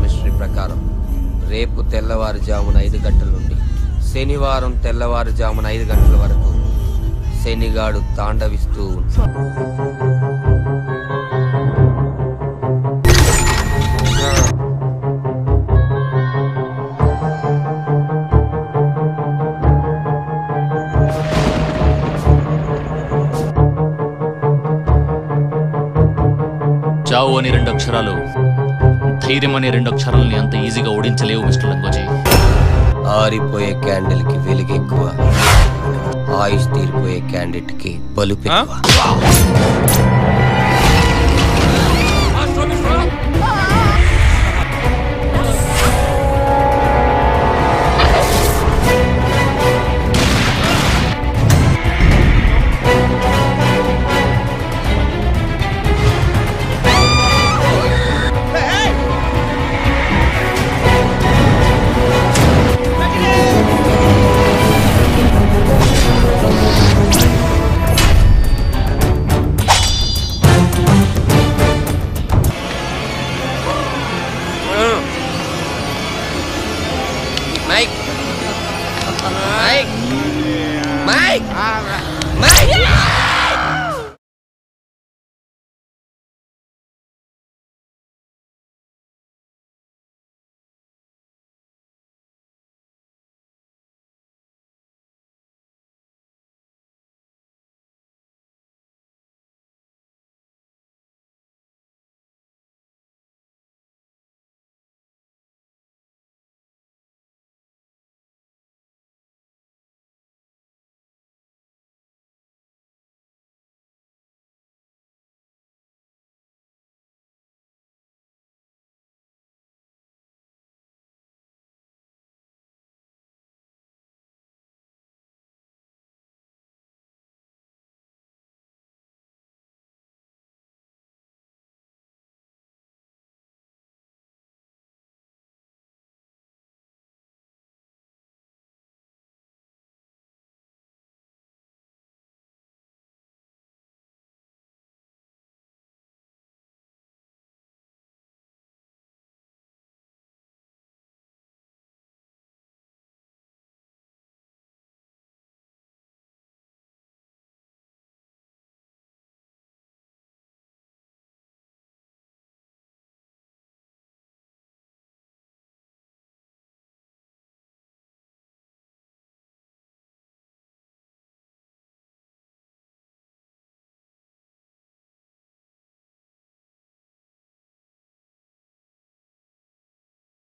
Mystery ప్రకారం రేపు తెల్లవారుజామున ఐదు గంటల నుండి శనివారం తెల్లవారుజామున ఐదు గంటల వరకు శనిగాడు తాండవిస్తూ ఉంటాడు. చావు అని రెండు అక్షరాలు ధైర్యం అనే రెండు అక్షరాలని అంత ఈజీగా ఓడించలేవు మిస్టర్ లంగోజీ ఆరిపోయే క్యాండిల్ కి వెలుగెక్కువ ఆయుష్ తీరిపోయే క్యాండిడేట్ కి బలుపు ఎక్కువ